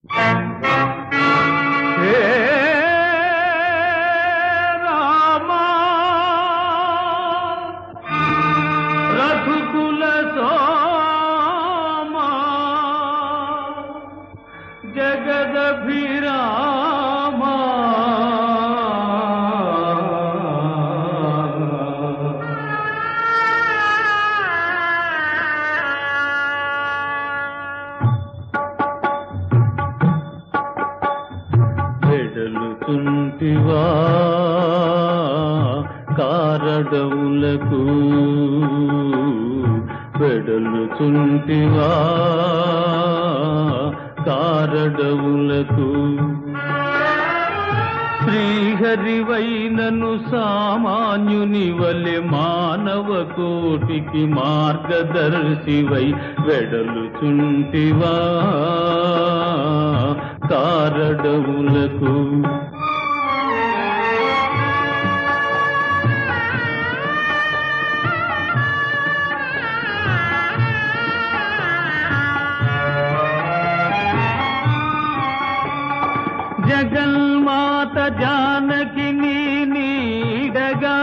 హే రామా రఘుకుల సోమా జగదభిరామా వెడలుతుంటివా కారడములకు వెడలుతుంటివా కారడములకు శ్రీహరివైనను సామాన్యుని వలె మానవ కోటికి మార్గదర్శివై వెడలుచుంటివా కారడములకు జగన్మాత జానకి నీ నీడగా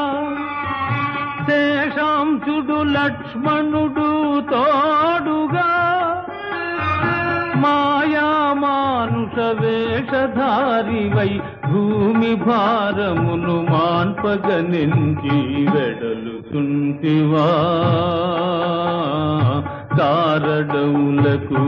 శేషాంశుడు లక్ష్మణుడు తోడుగా మాయా మానుష వేషధారివై భూమి భారమును మాన్పగనించి వెడలుతుంటివా కారడములకు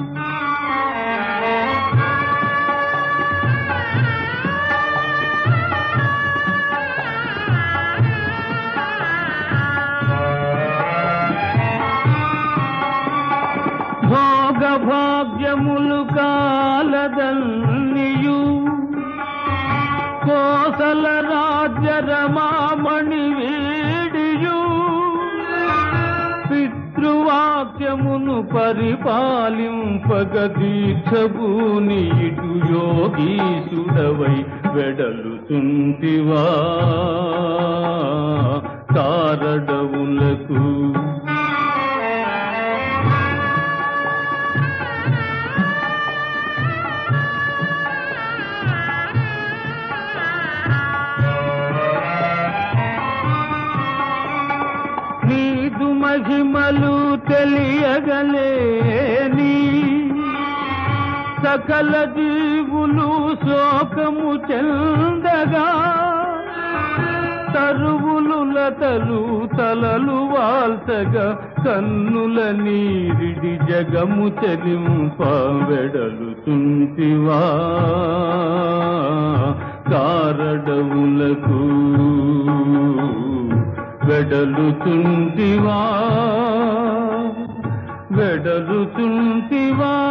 భోగ భాగ్యములు కాలదన్నియు కోసల రాజ్య రమామణి వీడియు పితృవాక్యమును పరిపాలింపగ దీక్షభూని ఇటు యోగీశుడవై వెడలుతుంటివా కారడవులకు నీదు మహిమలు తెలియగలేని సకల జీవులు శోకము చెందగా తరువులు లతలు తలలు వాల్చగా కన్నుల నీరిడి జగము చెలింప వెడలుతుంటివా కారడవులకు వెడలుతుంటివా వెడలుతుంటివా